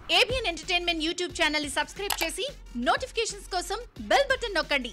ABN entertainment YouTube channel ని subscribe చేసి notifications కోసం బెల్ బటన్ నొక్కండి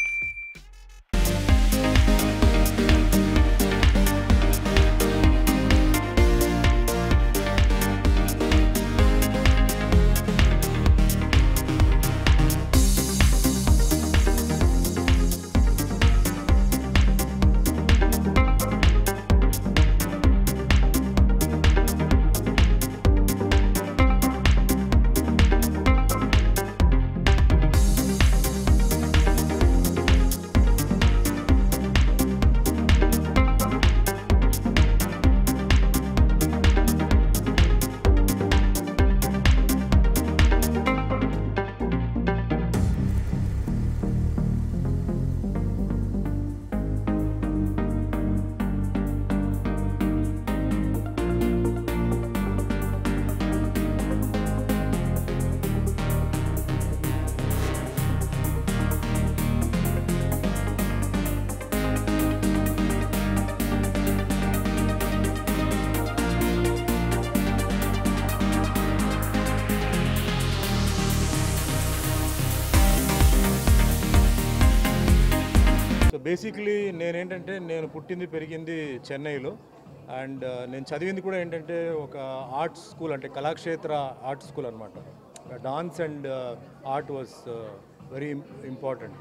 సో బేసిక్లీ నేనేంటంటే నేను పుట్టింది పెరిగింది చెన్నైలో అండ్ నేను చదివింది కూడా ఏంటంటే ఒక ఆర్ట్ స్కూల్ అంటే కళాక్షేత్ర ఆర్ట్ స్కూల్ అనమాట dance and art was very important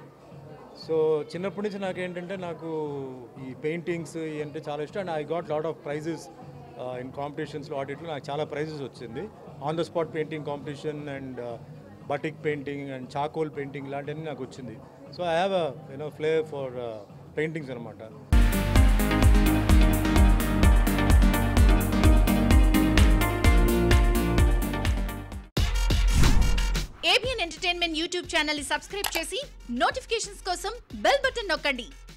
so చిన్నప్పటి నుంచి నాకేంటంటే నాకు ఈ పెయింటింగ్స్ అంటే చాలా ఇష్టం and I got lot of prizes in కాంపిటీషన్స్లో వాటిట్లో నాకు చాలా ప్రైజెస్ వచ్చింది on the spot painting competition and batik painting and charcoal painting ఇలాంటివన్నీ నాకు వచ్చింది so I have you know flair for paintings అనమాట ఏబిఎన్ ఎంటర్టైన్మెంట్ యూట్యూబ్ ఛానల్ ని సబ్స్క్రైబ్ చేసి నోటిఫికేషన్స్ కోసం బెల్ బటన్ నొక్కండి